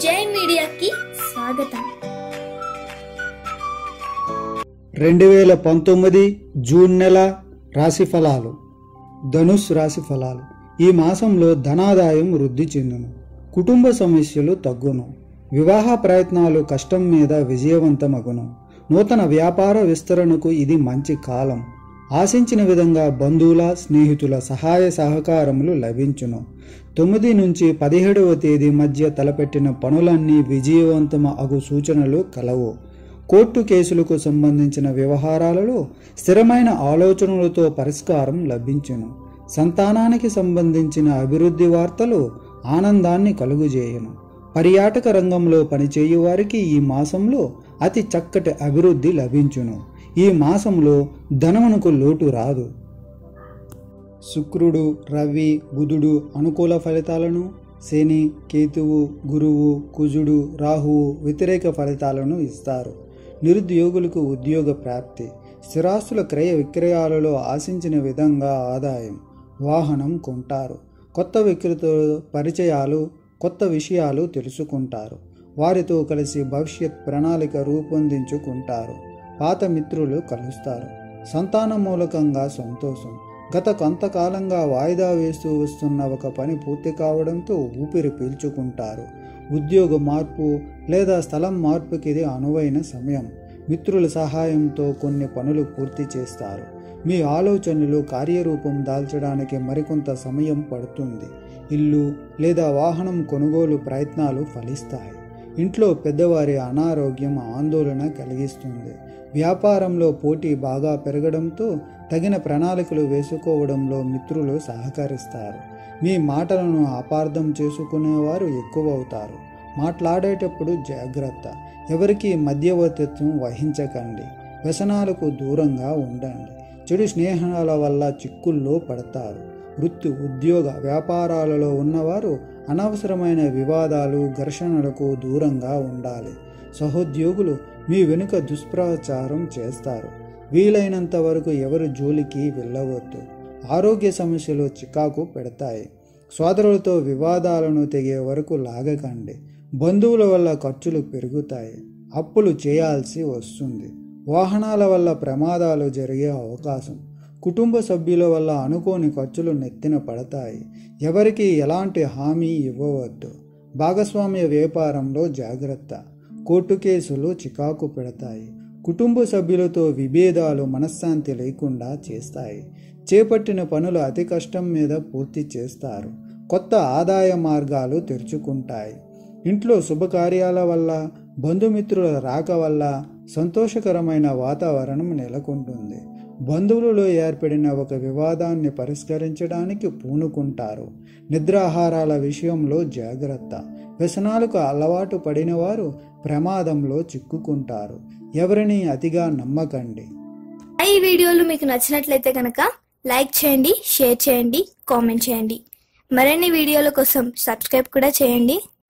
జై మీడియాకి స్వాగతం రెండు వేల పంతొమ్మిది జూన్ నెల రాశి ఫలాలు ధనుష్ రాశి ఫలాలు ఈ మాసంలో ధనాదాయం వృద్ధి చెందును కుటుంబ సమస్యలు తగ్గును వివాహ ప్రయత్నాలు కష్టం మీద విజయవంతమగును నూతన వ్యాపార విస్తరణకు ఇది మంచి కాలం ఆశించిన విధంగా బంధువుల స్నేహితుల సహాయ సహకారములు లభించును తొమ్మిది నుంచి పదిహేడవ తేదీ మధ్య తలపెట్టిన పనులన్నీ విజయవంతం అగు సూచనలు కలవు కోర్టు కేసులకు సంబంధించిన వ్యవహారాలలో స్థిరమైన ఆలోచనలతో పరిష్కారం లభించును సంతానానికి సంబంధించిన అభివృద్ధి వార్తలు ఆనందాన్ని కలుగుజేయును పర్యాటక రంగంలో పనిచేయు వారికి ఈ మాసంలో అతి చక్కటి అభివృద్ధి లభించును ఈ మాసంలో ధనమునకు లోటు రాదు శుక్రుడు రవి బుధుడు అనుకూల ఫలితాలను శని కేతువు గురువు కుజుడు రాహువు వ్యతిరేక ఫలితాలను ఇస్తారు నిరుద్యోగులకు ఉద్యోగ ప్రాప్తి స్థిరాస్తుల క్రయ విక్రయాలలో ఆశించిన విధంగా ఆదాయం వాహనం కొంటారు కొత్త వ్యక్తులతో పరిచయాలు కొత్త విషయాలు తెలుసుకుంటారు వారితో కలిసి భవిష్యత్ ప్రణాళిక రూపొందించుకుంటారు పాత మిత్రులు కలుస్తారు సంతాన మూలకంగా సంతోషం గత కొంతకాలంగా వాయిదా వేస్తూ వస్తున్న ఒక పని పూర్తి కావడంతో ఊపిరి పీల్చుకుంటారు ఉద్యోగ మార్పు లేదా స్థలం మార్పుకి ఇది అనువైన సమయం మిత్రుల సహాయంతో కొన్ని పనులు పూర్తి చేస్తారు మీ ఆలోచనలు కార్యరూపం దాల్చడానికి మరికొంత సమయం పడుతుంది ఇల్లు లేదా వాహనం కొనుగోలు ప్రయత్నాలు ఫలిస్తాయి ఇంట్లో పెద్దవారి అనారోగ్యం ఆందోళన కలిగిస్తుంది వ్యాపారంలో పోటీ బాగా పెరగడంతో తగిన ప్రణాళికలు వేసుకోవడంలో మిత్రులు సహకరిస్తారు మీ మాటలను అపార్థం చేసుకునేవారు ఎక్కువ అవుతారు మాట్లాడేటప్పుడు జాగ్రత్త ఎవరికి మధ్యవర్తిత్వం వహించకండి వ్యసనాలకు దూరంగా ఉండండి చెడు స్నేహాల వల్ల చిక్కుల్లో పడతారు వృత్తి ఉద్యోగ వ్యాపారాలలో ఉన్నవారు అనవసరమైన వివాదాలు ఘర్షణలకు దూరంగా ఉండాలి సహోద్యోగులు మీ వెనుక దుష్ప్రచారం చేస్తారు వీలైనంత వరకు ఎవరు జోలికి వెళ్ళవద్దు ఆరోగ్య సమస్యలు చికాకు పెడతాయి సోదరులతో వివాదాలను తెగే వరకు లాగకండి బంధువుల వల్ల ఖర్చులు పెరుగుతాయి అప్పులు చేయాల్సి వస్తుంది వాహనాల వల్ల ప్రమాదాలు జరిగే అవకాశం కుటుంబ సభ్యుల వల్ల అనుకోని ఖర్చులు నెత్తిన పడతాయి ఎవరికి ఎలాంటి హామీ ఇవ్వవద్దు భాగస్వామ్య వ్యాపారంలో జాగ్రత్త కోర్టు కేసులు చికాకు పెడతాయి కుటుంబ సభ్యులతో విభేదాలు మనశ్శాంతి లేకుండా చేస్తాయి చేపట్టిన పనులు అతి కష్టం మీద పూర్తి చేస్తారు కొత్త ఆదాయ మార్గాలు తెరుచుకుంటాయి ఇంట్లో శుభకార్యాల వల్ల బంధుమిత్రుల రాక వల్ల సంతోషకరమైన వాతావరణం నెలకొంటుంది బంధువులలో ఏర్పడిన ఒక వివాదాన్ని పరిష్కరించడానికి పూనుకుంటారు నిద్రాహారాల విషయంలో జాగ్రత్త వ్యసనాలకు అలవాటు పడిన వారు ప్రమాదంలో చిక్కుకుంటారు ఎవరిని అతిగా నమ్మకండి ఈ వీడియోలు మీకు నచ్చినట్లయితే కనుక లైక్ చేయండి షేర్ చేయండి కామెంట్ చేయండి మరిన్ని వీడియోల కోసం సబ్స్క్రైబ్ కూడా చేయండి